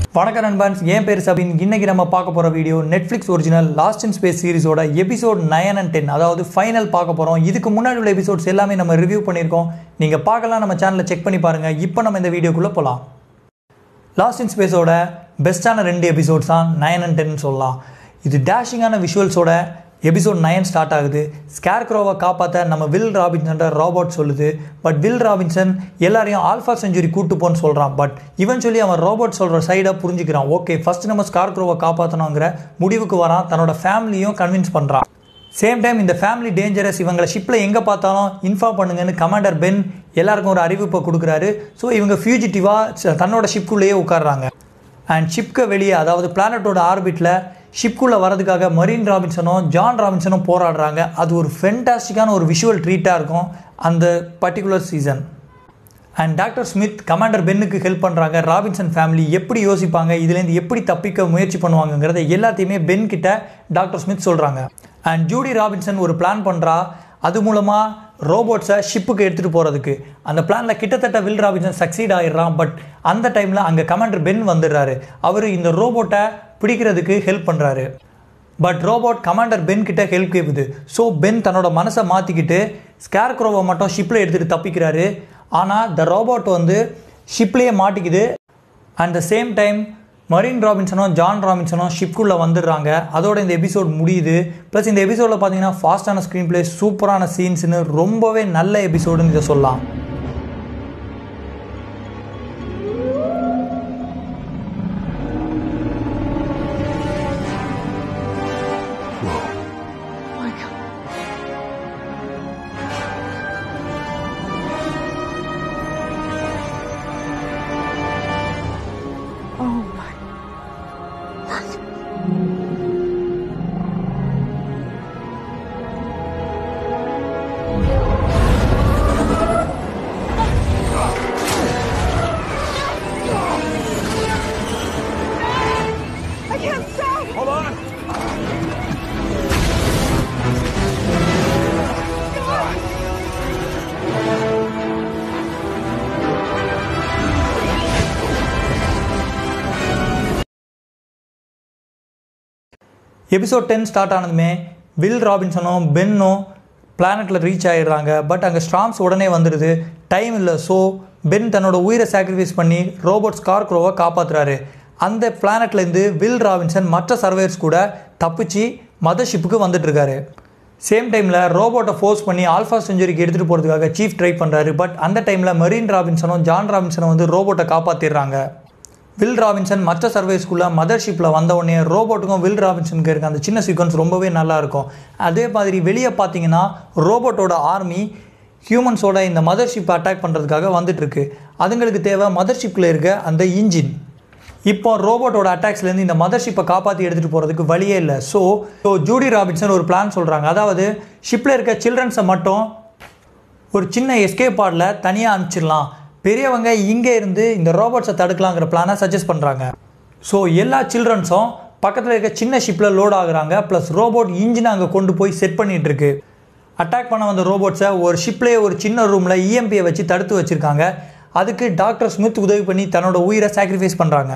வணக்கம் நண்பன்ஸ் என் பேர் சபின் இன்னைக்கு நம்ம பார்க்க போகிற video Netflix original lost in space சீரிஸோட எபிசோட் நைன் அண்ட் டென் அதாவது ஃபைனல் பார்க்க போகிறோம் இதுக்கு முன்னாடி உள்ள எபிசோட்ஸ் எல்லாமே நம்ம ரிவ்யூ பண்ணியிருக்கோம் நீங்கள் பார்க்கலாம் நம்ம சேனலில் செக் பண்ணி பாருங்கள் இப்போ நம்ம இந்த வீடியோக்குள்ளே போகலாம் லாஸ்ட் இன் ஸ்பேஸோட பெஸ்ட்டான ரெண்டு எபிசோட்ஸ் தான் நைன் அண்ட் டென் சொல்லலாம் இது டேஷிங்கான விஷுவல்ஸோட எபிசோட் நைன் ஸ்டார்ட் ஆகுது ஸ்கேர்க்ரோவை காப்பாற்ற நம்ம வில் ராபின்சன்ற ராபோட் சொல்லுது பட் வில் ராபின்சன் எல்லாரையும் ஆல்ஃபா செஞ்சுரி கூட்டு போன்னு சொல்கிறான் பட் இவென்ச்சுவலி அவன் ரோபோட் சொல்கிற சைடாக புரிஞ்சுக்கிறான் ஓகே ஃபஸ்ட் நம்ம ஸ்கார்க்ரோவை காப்பாற்றணுங்கிற முடிவுக்கு வரான் தன்னோட ஃபேமிலியும் கன்வின்ஸ் பண்ணுறான் சேம் டைம் இந்த ஃபேமிலி டேஞ்சரஸ் இவங்களை ஷிப்பில் எங்கே பார்த்தாலும் இன்ஃபார்ம் பண்ணுங்கன்னு கமாண்டர் பென் எல்லாருக்கும் ஒரு அறிவிப்பை கொடுக்குறாரு ஸோ இவங்க ஃபியூஜிட்டிவாக தன்னோட ஷிப்குள்ளேயே உட்கார்றாங்க அண்ட் ஷிப்க்கு வெளியே அதாவது பிளானட்டோட ஆர்பிட்டில் ஷிப்குள்ளே வரதுக்காக மரீன் ராபின்சனும் ஜான் ராபின்சனும் போராடுறாங்க அது ஒரு ஃபென்டாஸ்டிக்கான ஒரு விஷுவல் ட்ரீட்டாக இருக்கும் அந்த particular season and doctor Smith commander பென்னுக்கு ஹெல்ப் பண்ணுறாங்க ராபின்சன் ஃபேமிலி எப்படி யோசிப்பாங்க இதுலேருந்து எப்படி தப்பிக்க முயற்சி பண்ணுவாங்கங்கிறத எல்லாத்தையுமே பென் கிட்ட டாக்டர் ஸ்மித் சொல்கிறாங்க அண்ட் ஜூடி ராபின்சன் ஒரு பிளான் பண்ணுறா அது மூலமாக ரோபோட்ஸை ஷிப்புக்கு எடுத்துகிட்டு போகிறதுக்கு அந்த பிளானில் கிட்டத்தட்ட வில் ராபின்சன் சக்சீட் ஆகிடுறான் பட் அந்த டைமில் அங்கே கமாண்டர் பென் வந்துடுறாரு அவர் இந்த ரோபோட்டை பிடிக்கிறதுக்கு ஹெல்ப் பண்ணுறாரு பட் ரோபோட் கமாண்டர் பென் கிட்ட ஹெல்ப் கேட்குது ஸோ பென் தன்னோட மனசை மாற்றிக்கிட்டு ஸ்கேர்க்ரோவை மட்டும் ஷிப்பில் எடுத்துகிட்டு தப்பிக்கிறாரு ஆனால் த ரோபோட் வந்து ஷிப்லேயே மாட்டிக்குது at the same time Maureen ராபின்சனும் ஜான் ராபின்சனும் ஷிப்குள்ளே வந்துடுறாங்க அதோட இந்த எபிசோட் முடியுது ப்ளஸ் இந்த எபிசோடில் பார்த்தீங்கன்னா ஃபாஸ்டான ஸ்க்ரீன் ப்ளே சூப்பரான சீன்ஸ்னு ரொம்பவே நல்ல எபிசோடுன்னு இதை சொல்லலாம் my god. Oh my. What? I can't stop! Hold on. Episode ten start ஆனதுமே வில் ராபின்சனும் பென்னும் பிளானட்டில் ரீச் ஆகிடுறாங்க பட் அங்கே ஸ்ட்ராம்ஸ் உடனே வந்துடுது டைம் இல்லை ஸோ பென் தன்னோட உயிரை சாக்ரிஃபைஸ் பண்ணி ரோபோட் ஸ்கார்க்ரோவை காப்பாற்றுறாரு அந்த பிளானட்லேருந்து வில் ராபின்சன் மற்ற சர்வேயர்ஸ் கூட தப்பிச்சு மதர் ஷிப்புக்கு வந்துட்டுருக்காரு சேம் டைமில் ரோபோட்டை ஃபோர்ஸ் பண்ணி ஆல்ஃபா செஞ்சுரிக்கு எடுத்துகிட்டு போகிறதுக்காக சீஃப் ட்ரை பண்ணுறாரு பட் அந்த டைமில் மரீன் ராபின்சனும் ஜான் ராபின்சனும் வந்து ரோபோட்டை காப்பாற்றிடுறாங்க வில் ராபின்சன் மற்ற சர்வீஸ்க்குள்ளே மதர்ஷிப்பில் வந்த உடனே ரோபோட்டுக்கும் வில் ராபின்சனுக்கு இருக்க அந்த சின்ன சீக்வன்ஸ் ரொம்பவே நல்லா இருக்கும் அதே மாதிரி வெளியே பார்த்தீங்கன்னா ரோபோட்டோட ஆர்மி ஹியூமன்ஸோட இந்த மதர்ஷிப்பை அட்டாக் பண்ணுறதுக்காக வந்துட்டுருக்கு அதுங்களுக்கு தேவை மதர்ஷிப்பில் இருக்க அந்த இன்ஜின் இப்போ ரோபோட்டோட அட்டாக்ஸ்லேருந்து இந்த மதர்ஷிப்பை காப்பாற்றி எடுத்துகிட்டு போகிறதுக்கு வழியே இல்லை ஸோ ஸோ ஜூடி ராபின்சன் ஒரு பிளான் சொல்கிறாங்க அதாவது ஷிப்பில் இருக்க சில்ட்ரன்ஸை மட்டும் ஒரு சின்ன எஸ்கேப் பாடில் தனியாக அனுப்பிச்சிடலாம் பெரியவங்க இங்கே இருந்து இந்த ரோபோட்ஸை தடுக்கலாங்கிற பிளானை சஜஸ்ட் பண்ணுறாங்க ஸோ எல்லா சில்ட்ரன்ஸும் பக்கத்தில் இருக்க சின்ன ஷிப்பில் லோட் ஆகுறாங்க ப்ளஸ் ரோபோட் இன்ஜினை அங்கே கொண்டு போய் செட் பண்ணிட்டு இருக்கு அட்டாக் பண்ண வந்த ரோபோட்ஸை ஒரு ஷிப்லேயே ஒரு சின்ன ரூமில் இஎம்பியை வச்சு தடுத்து வச்சுருக்காங்க அதுக்கு டாக்டர் ஸ்மித் உதவி பண்ணி தன்னோட உயிரை சாக்ரிஃபைஸ் பண்ணுறாங்க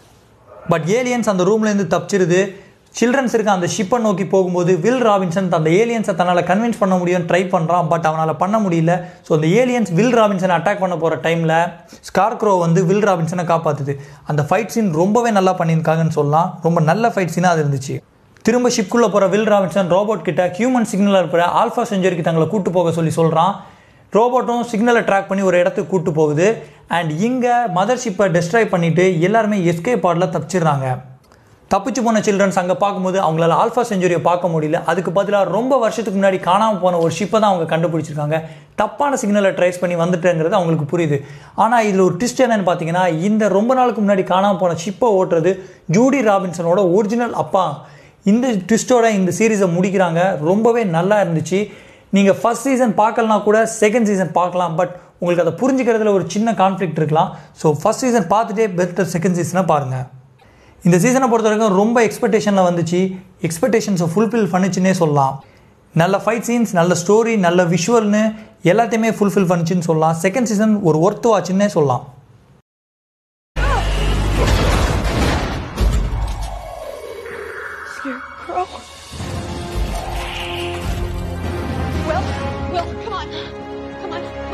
பட் ஏலியன்ஸ் அந்த ரூம்லேருந்து தப்பிச்சிருது சில்ட்ரன்ஸ் இருக்க அந்த ஷிப்பை நோக்கி போகும்போது வில் ராபின்சன் அந்த ஏலியன்ஸை தன்னால் கன்வின்ஸ் பண்ண முடியும்னு ட்ரை பண்ணுறான் பட் அவனால் பண்ண முடியல ஸோ அந்த ஏலியன்ஸ் வில் ராபின்சனை அட்டாக் பண்ண போகிற டைமில் ஸ்கார்க்ரோ வந்து வில் ராபின்சனை காப்பாற்றுது அந்த ஃபைட் சீன் ரொம்பவே நல்லா பண்ணியிருக்காங்கன்னு சொல்லலாம் ரொம்ப நல்ல ஃபைட் சீனாக அது இருந்துச்சு திரும்ப ஷிப்குள்ளே போகிற வில் ராபின்சன் ரோபோட் கிட்ட ஹியூமன் சிக்னலாக இருக்கிற ஆல்ஃபா செஞ்சுரிக்கு தங்களை கூட்டு போக சொல்லி சொல்கிறான் ரோபோட்டும் சிக்னலை ட்ராக் பண்ணி ஒரு இடத்துக்கு கூட்டு போகுது அண்ட் இங்கே மதர் ஷிப்பை டெஸ்ட்ராய் பண்ணிவிட்டு எல்லாருமே எஸ்கேப் பாடில் தப்பிச்சிடுறாங்க தப்பிச்சு போன சில்ட்ரன்ஸ் அங்கே பார்க்கும்போது அவங்களால ஆல்ஃபா செஞ்சுரியை பார்க்க முடியல அதுக்கு பதிலாக ரொம்ப வருஷத்துக்கு முன்னாடி காணாமல் போன ஒரு ஷிப்பை தான் அவங்க கண்டுபிடிச்சிருக்காங்க தப்பான சிக்னலை ட்ரேஸ் பண்ணி வந்துட்டேங்கிறது அவங்களுக்கு புரியுது ஆனால் இதில் ஒரு ட்விஸ்ட் என்னன்னு பார்த்தீங்கன்னா இந்த ரொம்ப நாளுக்கு முன்னாடி காணாமல் போன ஷிப்பை ஓட்டுறது ஜூடி ராபின்சனோட ஒரிஜினல் அப்பா இந்த ட்விஸ்ட்டோட இந்த சீரீஸை முடிக்கிறாங்க ரொம்பவே நல்லா இருந்துச்சு நீங்கள் ஃபஸ்ட் சீசன் பார்க்கலனா கூட செகண்ட் சீசன் பார்க்கலாம் பட் உங்களுக்கு அதை புரிஞ்சுக்கிறதுல ஒரு சின்ன கான்ஃப்ளிக்ட் இருக்கலாம் ஸோ ஃபஸ்ட் சீசன் பார்த்துட்டே பெட்டர் செகண்ட் சீசனை பாருங்கள் இந்த சீசனை பொறுத்த வரைக்கும் ரொம்ப எக்ஸ்பெக்டேஷனில் வந்துச்சு எக்ஸ்பெக்டேஷன்ஸை ஃபுல்ஃபில் பண்ணுச்சுன்னே சொல்லலாம் நல்ல ஃபைட் சீன்ஸ் நல்ல ஸ்டோரி நல்ல விஷுவல்னு எல்லாத்தையுமே ஃபுல்ஃபில் பண்ணுச்சுன்னு சொல்லலாம் செகண்ட் சீசன் ஒரு ஒர்த்து வாட்சுன்னே சொல்லலாம்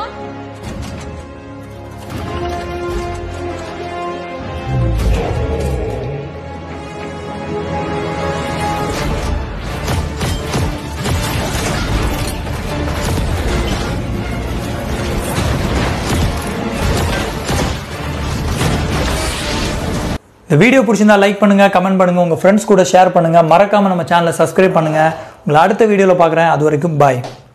இந்த வீடியோ பிடிச்சிருந்தா லைக் பண்ணுங்க கமெண்ட் பண்ணுங்க உங்க ஃப்ரெண்ட்ஸ் கூட ஷேர் பண்ணுங்க மறக்காம நம்ம சேனலை சப்ஸ்கிரைப் பண்ணுங்க உங்களை அடுத்த வீடியோவில் பார்க்குறேன் அது வரைக்கும் பாய்